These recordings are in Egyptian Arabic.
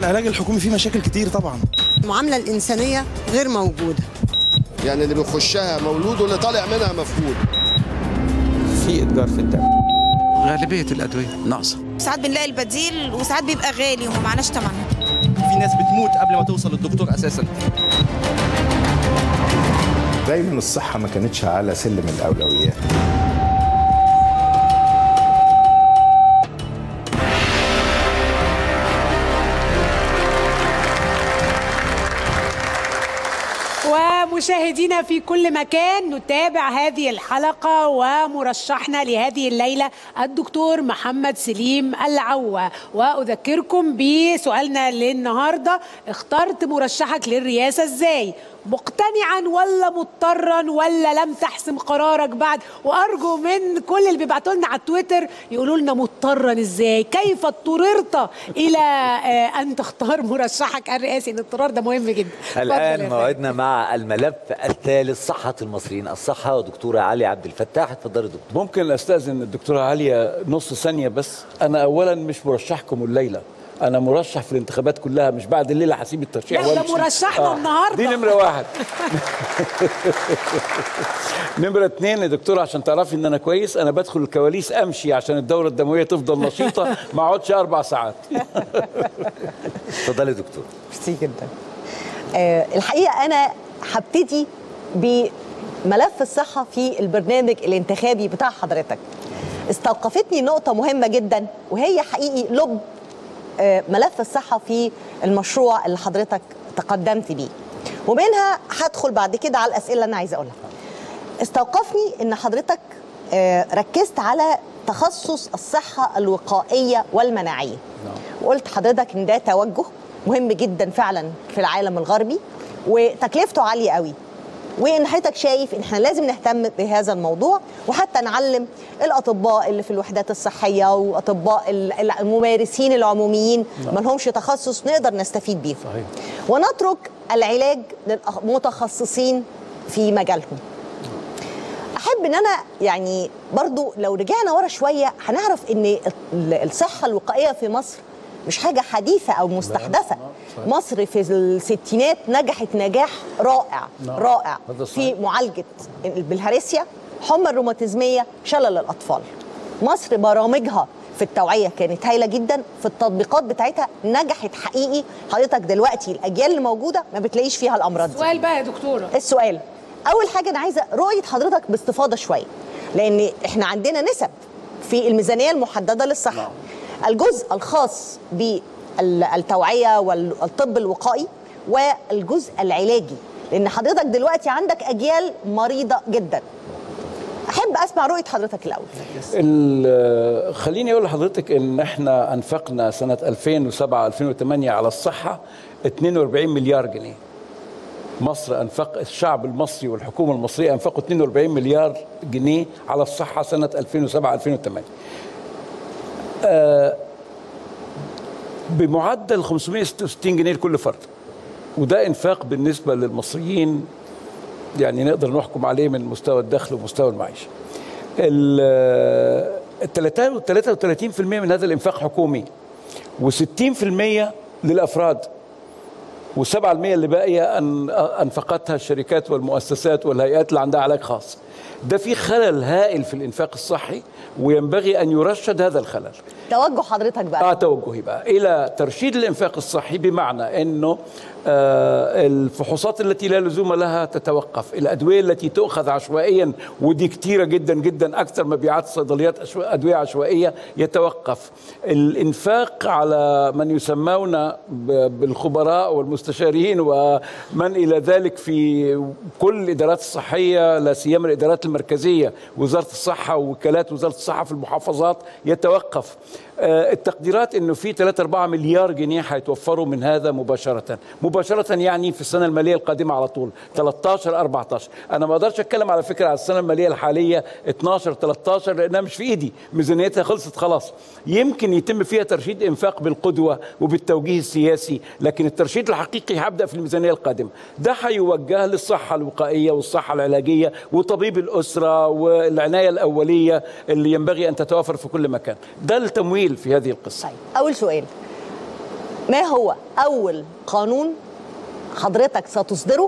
العلاج الحكومي فيه مشاكل كتير طبعا المعامله الانسانيه غير موجوده يعني اللي بيخشها مولود واللي طالع منها مفقود في اتجار في الدم غالبيه الادويه ناقصه ساعات بنلاقي البديل وساعات بيبقى غالي وما معناش ثمنه في ناس بتموت قبل ما توصل للدكتور اساسا دايما الصحه ما كانتش على سلم الاولويات ومشاهدينا في كل مكان نتابع هذه الحلقة ومرشحنا لهذه الليلة الدكتور محمد سليم العوة وأذكركم بسؤالنا للنهاردة اخترت مرشحك للرئاسة ازاي مقتنعا ولا مضطرا ولا لم تحسم قرارك بعد وارجو من كل اللي بيبعتوا لنا على التويتر يقولوا لنا مضطرا ازاي كيف اضطررت الى آه، ان تختار مرشحك الرئاسي الاضطرار ده مهم جدا اتفضل يا الآن فندم. موعدنا مع الملف الثالث صحة المصريين الصحة ودكتورة علي عبد الفتاح اتفضلي دكتور ممكن استاذن الدكتوره عليا نص ثانيه بس انا اولا مش مرشحكم الليله انا مرشح في الانتخابات كلها مش بعد الليله هسيب الترشيح لا، ده وأمشي. مرشحنا النهاردة. دي نمره واحد نمره اتنين يا دكتوره عشان تعرفي ان انا كويس انا بدخل الكواليس امشي عشان الدوره الدمويه تفضل نشيطه ما اقعدش اربع ساعات اتفضلي دكتور ميرسي جدا آه الحقيقه انا هبتدي بملف الصحه في البرنامج الانتخابي بتاع حضرتك استوقفتني نقطه مهمه جدا وهي حقيقي لب آه ملف الصحه في المشروع اللي حضرتك تقدمت بيه ومنها هدخل بعد كده على الاسئله اللي انا عايزه اقولها استوقفني ان حضرتك آه، ركزت على تخصص الصحه الوقائيه والمناعيه وقلت حضرتك ان ده توجه مهم جدا فعلا في العالم الغربي وتكلفته عاليه قوي وان حضرتك شايف ان احنا لازم نهتم بهذا الموضوع وحتى نعلم الاطباء اللي في الوحدات الصحيه واطباء ال- ال- الممارسين العموميين نعم. ما لهمش تخصص نقدر نستفيد بيهم صحيح ونترك العلاج للمتخصصين في مجالهم احب ان انا يعني برضو لو رجعنا ورا شويه هنعرف ان ال- الصحه الوقائيه في مصر مش حاجه حديثه او مستحدثه صحيح. مصر في الستينات نجحت نجاح رائع نعم. رائع هذا في صحيح. معالجه البلهارسيا حمى الروماتيزميه شلل الاطفال مصر برامجها في التوعيه كانت هايله جدا في التطبيقات بتاعتها نجحت حقيقي حضرتك دلوقتي الاجيال اللي موجوده ما بتلاقيش فيها الامراض دي سؤال بقى يا دكتوره السؤال اول حاجه انا عايزه رؤيه حضرتك باستفاضه شويه لان احنا عندنا نسب في الميزانيه المحدده للصحه الجزء الخاص بالتوعيه والطب الوقائي والجزء العلاجي لان حضرتك دلوقتي عندك اجيال مريضه جدا احب اسمع رؤيه حضرتك الاول ال- خليني اقول لحضرتك ان احنا انفقنا سنه 2007 2008 على الصحه 42 مليار جنيه مصر انفق الشعب المصري والحكومه المصريه انفقوا 42 مليار جنيه على الصحه سنه 2007 2008 آه، بمعدل 566 جنيه لكل فرد وده انفاق بالنسبه للمصريين يعني نقدر نحكم عليه من مستوى الدخل ومستوى المعيشه. ال 33% من هذا الانفاق حكومي و60% للافراد و7% اللي باقيه أن انفقتها الشركات والمؤسسات والهيئات اللي عندها علاج خاص. ده في خلل هائل في الانفاق الصحي وينبغي ان يرشد هذا الخلل. توجه حضرتك بقى اه توجهي بقى الى ترشيد الانفاق الصحي بمعنى انه آه الفحوصات التي لا لزوم لها تتوقف الادويه التي تؤخذ عشوائيا ودي كتيره جدا جدا اكثر مبيعات الصيدليات أشو- ادويه عشوائيه يتوقف الانفاق على من يسمون ب- بالخبراء والمستشارين ومن الى ذلك في كل الادارات الصحيه لا سيما الادارات المركزيه وزاره الصحه ووكالات وزاره الصحه في المحافظات يتوقف آه، التقديرات انه في 3 4 مليار جنيه هيتوفروا من هذا مباشره مباشره يعني في السنه الماليه القادمه على طول 13 14 انا ما اقدرش اتكلم على فكره على السنه الماليه الحاليه 12 13 لانها مش في ايدي ميزانيتها خلصت خلاص يمكن يتم فيها ترشيد انفاق بالقدوه وبالتوجيه السياسي لكن الترشيد الحقيقي هيبدا في الميزانيه القادمه ده هيوجه للصحه الوقائيه والصحه العلاجيه وطبيب الاسره والعنايه الاوليه اللي ينبغي ان تتوافر في كل مكان ده التمويل في هذه القصه طيب اول سؤال ما هو اول قانون حضرتك ستصدره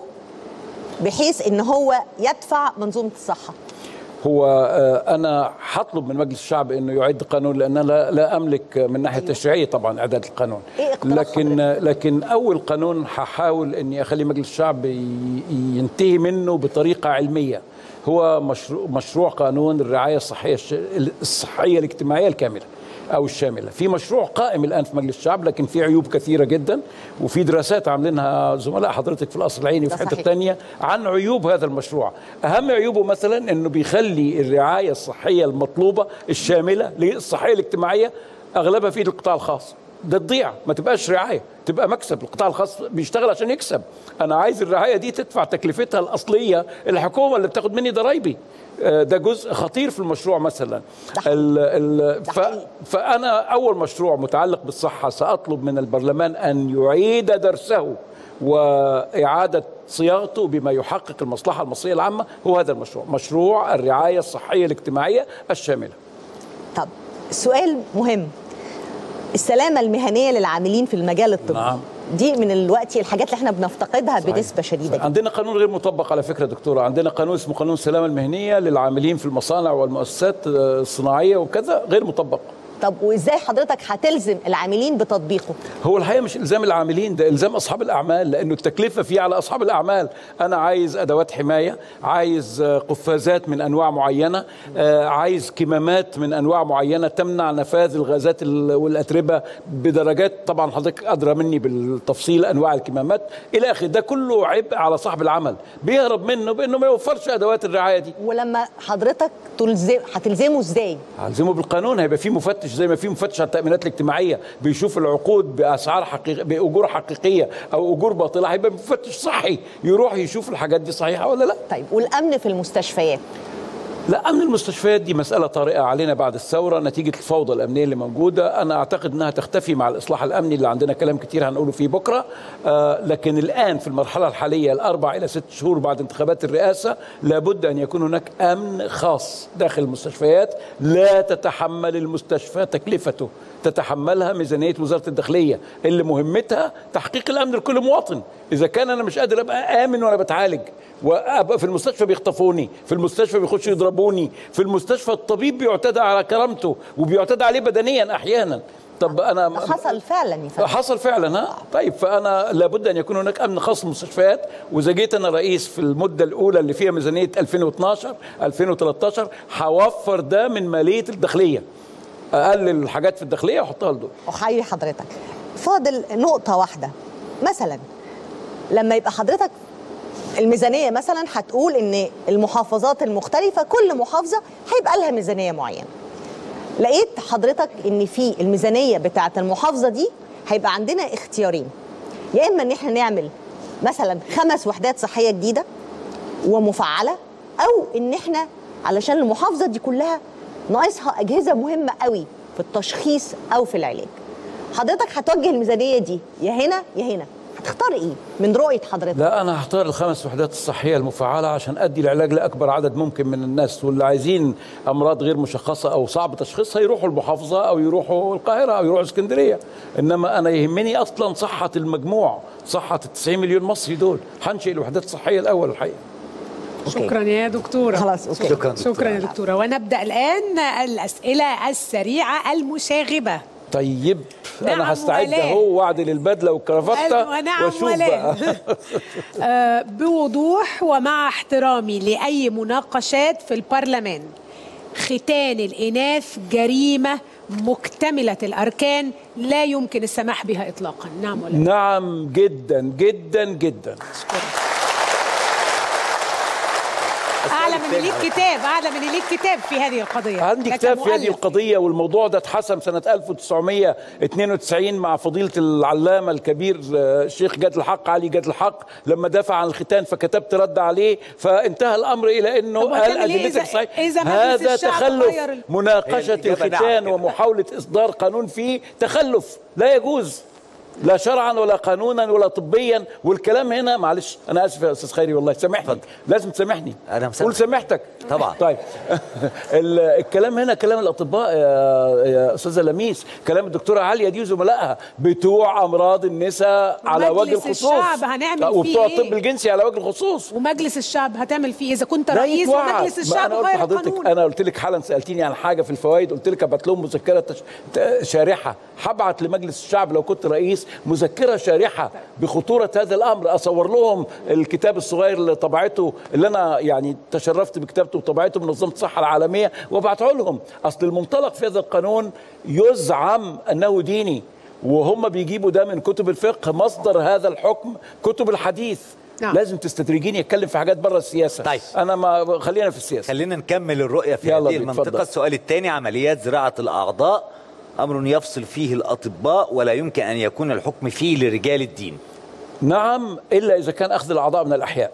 بحيث ان هو يدفع منظومه الصحه هو آه، انا هطلب من مجلس الشعب انه يعد قانون لان انا لا, لا املك من ناحيه التشريعيه طبعا اعداد القانون إيه اقتراح لكن لكن اول قانون هحاول اني اخلي مجلس الشعب ي- ينتهي منه بطريقه علميه هو مشروع مشروع قانون الرعايه الصحيه الش- الصحيه الاجتماعيه الكامله او الشامله في مشروع قائم الان في مجلس الشعب لكن في عيوب كثيره جدا وفي دراسات عاملينها زملاء حضرتك في القصر العيني وفي ده حته صحيح. تانية عن عيوب هذا المشروع اهم عيوبه مثلا انه بيخلي الرعايه الصحيه المطلوبه الشامله للصحيه الاجتماعيه اغلبها في القطاع الخاص ده تضيع ما تبقاش رعايه تبقى مكسب القطاع الخاص بيشتغل عشان يكسب انا عايز الرعايه دي تدفع تكلفتها الاصليه الحكومه اللي بتاخد مني ضرايبي آه، ده جزء خطير في المشروع مثلا ال ال ف فانا اول مشروع متعلق بالصحه ساطلب من البرلمان ان يعيد درسه واعاده صياغته بما يحقق المصلحه المصريه العامه هو هذا المشروع مشروع الرعايه الصحيه الاجتماعيه الشامله طب سؤال مهم السلامه المهنيه للعاملين في المجال الطبي نعم. دي من الوقت الحاجات اللي احنا بنفتقدها صحيح. بنسبه شديده جدا عندنا قانون غير مطبق على فكره دكتوره عندنا قانون اسمه قانون السلامه المهنيه للعاملين في المصانع والمؤسسات آه، الصناعيه وكذا غير مطبق طب وازاي حضرتك هتلزم العاملين بتطبيقه هو الحقيقه مش الزام العاملين ده الزام اصحاب الاعمال لانه التكلفه فيه على اصحاب الاعمال انا عايز ادوات حمايه عايز آه، قفازات من انواع معينه آه، عايز كمامات من انواع معينه تمنع نفاذ الغازات ال- والاتربه بدرجات طبعا حضرتك ادرى مني بالتفصيل انواع الكمامات الى اخره ده كله عبء على صاحب العمل بيهرب منه بانه ما يوفرش ادوات الرعايه دي ولما حضرتك تلزم هتلزمه ازاي هلزمه بالقانون هيبقى في مفتش زي ما في مفتش على التامينات الاجتماعيه بيشوف العقود باسعار حقيقيه باجور حقيقيه او اجور باطله هيبقى مفتش صحي يروح يشوف الحاجات دي صحيحه ولا لا طيب والامن في المستشفيات لا امن المستشفيات دي مساله طارئه علينا بعد الثوره نتيجه الفوضى الامنيه اللي موجوده انا اعتقد انها تختفي مع الاصلاح الامني اللي عندنا كلام كتير هنقوله فيه بكره آه لكن الان في المرحله الحاليه الاربع الى ست شهور بعد انتخابات الرئاسه لابد ان يكون هناك امن خاص داخل المستشفيات لا تتحمل المستشفى تكلفته تتحملها ميزانيه وزاره الداخليه اللي مهمتها تحقيق الامن لكل مواطن اذا كان انا مش قادر ابقى امن وانا بتعالج وابقى في المستشفى بيخطفوني في المستشفى بيخشوا يضربوني في المستشفى الطبيب بيعتدى على كرامته وبيعتدى عليه بدنيا احيانا طب انا ده حصل فعلا يا فندم حصل فعلا ها طيب فانا لابد ان يكون هناك امن خاص للمستشفيات واذا جيت انا رئيس في المده الاولى اللي فيها ميزانيه 2012 2013 هوفر ده من ماليه الداخليه اقلل الحاجات في الداخليه واحطها لدول احيي حضرتك فاضل نقطه واحده مثلا لما يبقى حضرتك الميزانيه مثلا هتقول ان المحافظات المختلفه كل محافظه هيبقى لها ميزانيه معينه لقيت حضرتك ان في الميزانيه بتاعه المحافظه دي هيبقى عندنا اختيارين يا اما ان احنا نعمل مثلا خمس وحدات صحيه جديده ومفعله او ان احنا علشان المحافظه دي كلها ناقصها اجهزه مهمه قوي في التشخيص او في العلاج حضرتك هتوجه الميزانيه دي يا هنا يا هنا هتختار ايه من رؤيه حضرتك لا انا هختار الخمس وحدات الصحيه المفعله عشان ادي العلاج لاكبر عدد ممكن من الناس واللي عايزين امراض غير مشخصه او صعب تشخيصها يروحوا المحافظه او يروحوا القاهره او يروحوا اسكندريه انما انا يهمني اصلا صحه المجموع صحه ال 90 مليون مصري دول هنشئ الوحدات الصحيه الاول الحقيقه شكرا يا دكتورة خلاص أوكي. شكراً دكتورة. شكرا يا دكتورة ونبدأ الآن الأسئلة السريعة المشاغبة طيب نعم انا هستعد ولا. اهو واعدل البدله والكرافته ونعم واشوف ولا بقى آه، بوضوح ومع احترامي لأي مناقشات في البرلمان ختان الإناث جريمة مكتملة الأركان لا يمكن السماح بها إطلاقا نعم ولا نعم جدا جدا جدا أعلى من ليك كتاب أعلى من ليك كتاب في هذه القضية عندي ده كتاب في هذه كمؤلف. القضية والموضوع ده اتحسم سنة 1992 مع فضيلة العلامة الكبير آه، الشيخ جاد الحق علي جاد الحق لما دافع عن الختان فكتبت رد عليه فانتهى الأمر إلى أنه طب قال وهتعمل إيه أدلتك إذا- صحيح إذا مجلس هذا الشعب تخلف غير ال- مناقشة هي الإجابة نعم الختان كده. ومحاولة إصدار قانون فيه تخلف لا يجوز لا شرعا ولا قانونا ولا طبيا والكلام هنا معلش انا اسف يا استاذ خيري والله سامحني لازم تسامحني أنا مسامح. قول سامحتك طبعا. طيب ال- الكلام هنا كلام الاطباء يا, يا استاذه لميس كلام الدكتوره عليا دي وزملائها بتوع امراض النساء على وجه مجلس الخصوص الشعب هنعمل فيه وبتوع إيه؟ الطب الجنسي على وجه الخصوص ومجلس الشعب هتعمل فيه اذا كنت لا رئيس يتوعد. ومجلس ما الشعب انا قلت غير لحضرتك القانون انا قلت لك حالا سالتيني عن حاجه في الفوائد قلت لك ابعت لهم مذكره تش... ت- شارحه هبعت لمجلس الشعب لو كنت رئيس مذكره شارحه بخطوره هذا الامر اصور لهم الكتاب الصغير اللي طبعته اللي انا يعني تشرفت بكتابته وطبعته منظمه الصحه العالميه وابعته لهم اصل المنطلق في هذا القانون يزعم انه ديني وهم بيجيبوا ده من كتب الفقه مصدر هذا الحكم كتب الحديث نعم. لازم تستدرجيني اتكلم في حاجات بره السياسه طيب. انا ما خلينا في السياسه خلينا نكمل الرؤية في يلا هذه بيك، المنطقة اتفضل. السؤال الثاني عمليات زراعة الأعضاء أمر يفصل فيه الأطباء ولا يمكن أن يكون الحكم فيه لرجال الدين نعم الا اذا كان اخذ الاعضاء من الاحياء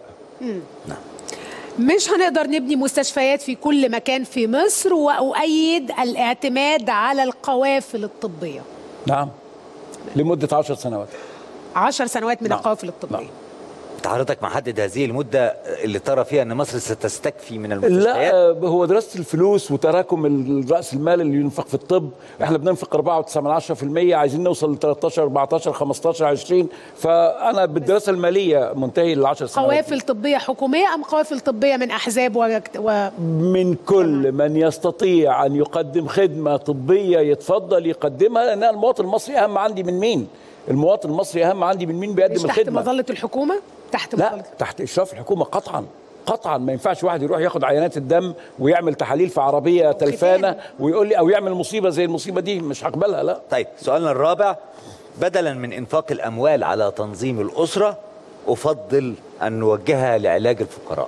مش هنقدر نبني مستشفيات في كل مكان في مصر واؤيد الاعتماد على القوافل الطبيه نعم لمده عشر سنوات عشر سنوات من نعم. القوافل الطبيه نعم. أنت حضرتك محدد هذه المدة اللي ترى فيها أن مصر ستستكفي من المستشفيات لا آه، هو دراسه الفلوس وتراكم ال- راس المال اللي ينفق في الطب احنا بننفق 4.9% عايزين نوصل ل 13 14 15 20 فانا بالدراسه الماليه منتهي ل 10 سنوات قوافل طبيه حكوميه ام قوافل طبيه من احزاب و... و... من كل من يستطيع ان يقدم خدمه طبيه يتفضل يقدمها لان المواطن المصري اهم عندي من مين؟ المواطن المصري اهم عندي من مين مش بيقدم تحت الخدمه مظله الحكومه تحت لا مظله تحت اشراف الحكومه قطعا قطعا ما ينفعش واحد يروح ياخد عينات الدم ويعمل تحاليل في عربيه تلفانه ويقول لي او يعمل مصيبه زي المصيبه دي مش هقبلها لا طيب سؤالنا الرابع بدلا من إنفاق الأموال على تنظيم الأسرة أفضل أن نوجهها لعلاج الفقراء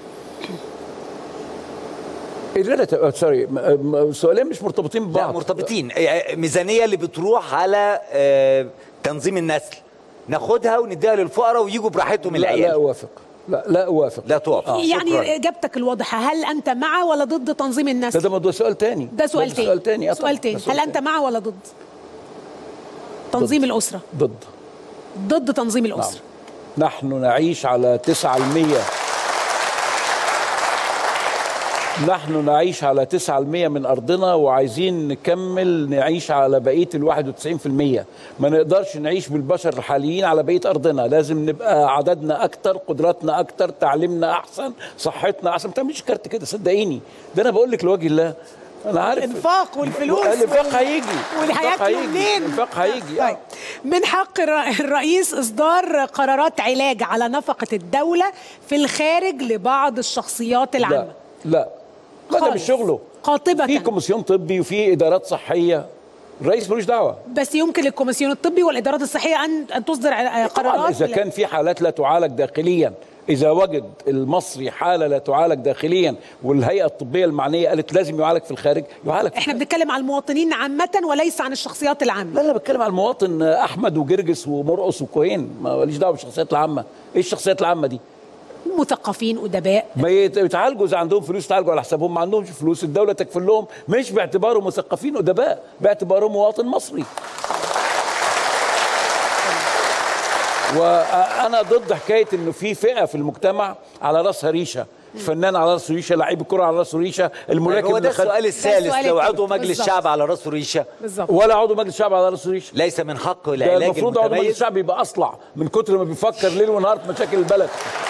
الريلاتيف سوري م- م- سؤالين مش مرتبطين لا ببعض مرتبطين آه، ميزانية اللي بتروح على آه، تنظيم النسل ناخدها ونديها للفقراء ويجوا براحتهم لا لا العيال اوافق لا لا اوافق لا توافق يعني شكراً. اجابتك الواضحه هل انت مع ولا ضد تنظيم ده النسل ده موضوع سؤال تاني ده سؤال تاني سؤال تاني آه طبعاً، سؤال ده تاني هل انت تاني. مع ولا ضد تنظيم الاسره ضد ضد تنظيم الاسره نحن نعيش على 9% نحن نعيش على 9% من أرضنا وعايزين نكمل نعيش على بقية ال 91% ما نقدرش نعيش بالبشر الحاليين على بقية أرضنا لازم نبقى عددنا أكتر قدراتنا أكتر تعليمنا أحسن صحتنا أحسن ما تعملش كارت كده صدقيني ده أنا بقول لك لوجه الله أنا عارف الانفاق والفلوس الانفاق وال- هيجي واللي الانفاق هياكلوا هيجي. منين الانفاق هيجي طيب من حق الر- الرئيس اصدار قرارات علاج على نفقه الدوله في الخارج لبعض الشخصيات العامه لا لا ما ده مش خالص. شغله قاطبة في كوميسيون طبي وفي ادارات صحيه الرئيس ملوش دعوه بس يمكن للكوميسيون الطبي والادارات الصحيه ان ان تصدر ع- طبعا قرارات اذا لا- كان في حالات لا تعالج داخليا اذا وجد المصري حاله لا تعالج داخليا والهيئه الطبيه المعنيه قالت لازم يعالج في الخارج يعالج في احنا بنتكلم عن المواطنين عامه وليس عن الشخصيات العامه لا لا بتكلم على المواطن احمد وجرجس ومرقص وكوهين ماليش دعوه بالشخصيات العامه ايه الشخصيات العامه دي مثقفين ادباء ما يت- يتعالجوا اذا عندهم فلوس يتعالجوا على حسابهم ما عندهمش فلوس الدوله تكفل لهم مش باعتبارهم مثقفين ادباء باعتباره مواطن مصري وانا ضد حكايه انه في فئه في المجتمع على راسها ريشه الفنان على راسه ريشه لعيب الكره على راسه ريشه الملاكم هو ده اللي خد- السؤال الثالث السؤال لو الثالث. عضو مجلس بالظبط. شعب على راسه ريشه بالظبط ولا عضو مجلس الشعب على راسه ريشه ليس من حقه ده العلاج المفروض عضو مجلس المتميز الشعب يبقى اصلع من كتر ما بيفكر ليل ونهار في مشاكل البلد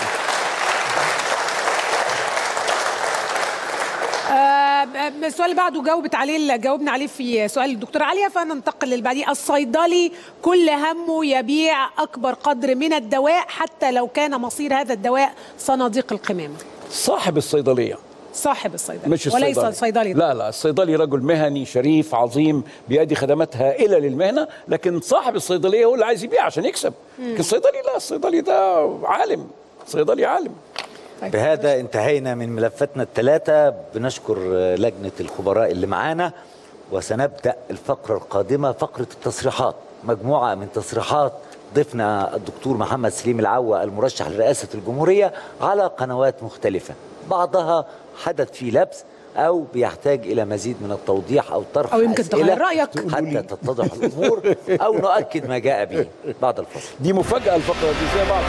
آه، ب- السؤال اللي بعده جاوبت عليه جاوبنا عليه في سؤال الدكتوره عليا فننتقل للبعديه الصيدلي كل همه يبيع اكبر قدر من الدواء حتى لو كان مصير هذا الدواء صناديق القمامه صاحب الصيدليه صاحب الصيدلي مش وليس الصيدلي الصيدلي لا لا الصيدلي رجل مهني شريف عظيم بيأدي خدمات هائله للمهنه لكن صاحب الصيدليه هو اللي عايز يبيع عشان يكسب لكن الصيدلي لا الصيدلي ده عالم صيدلي عالم بهذا انتهينا من ملفاتنا الثلاثة بنشكر لجنة الخبراء اللي معانا وسنبدأ الفقرة القادمة فقرة التصريحات مجموعة من تصريحات ضيفنا الدكتور محمد سليم العوا المرشح لرئاسة الجمهورية على قنوات مختلفة بعضها حدث فيه لبس او بيحتاج الى مزيد من التوضيح او طرح أو يمكن أسئلة تغير رأيك. حتى تتضح الامور او نؤكد ما جاء به بعد الفصل دي مفاجاه الفقره دي زي بعض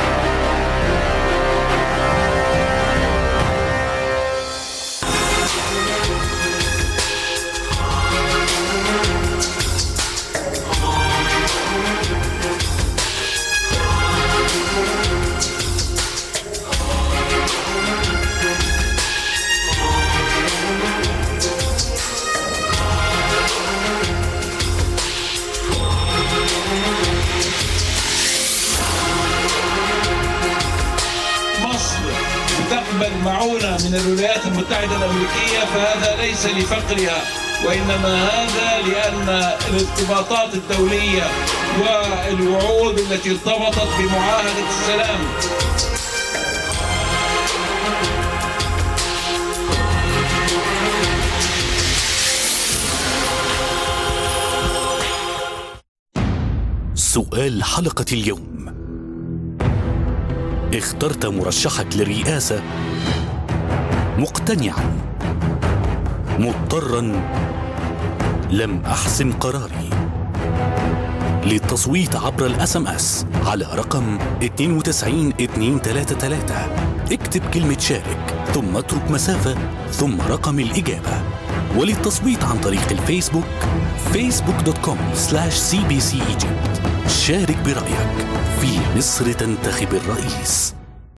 مصر تقبل معونة من الولايات المتحدة الأمريكية فهذا ليس لفقرها وإنما هذا لأن الارتباطات الدولية والوعود التي ارتبطت بمعاهدة السلام سؤال حلقة اليوم اخترت مرشحك للرئاسة مقتنعا مضطرا لم أحسم قراري للتصويت عبر الاس ام اس على رقم 92233 اكتب كلمة شارك ثم اترك مسافة ثم رقم الإجابة وللتصويت عن طريق الفيسبوك facebook.com slash cbcegypt شارك برأيك في مصر تنتخب الرئيس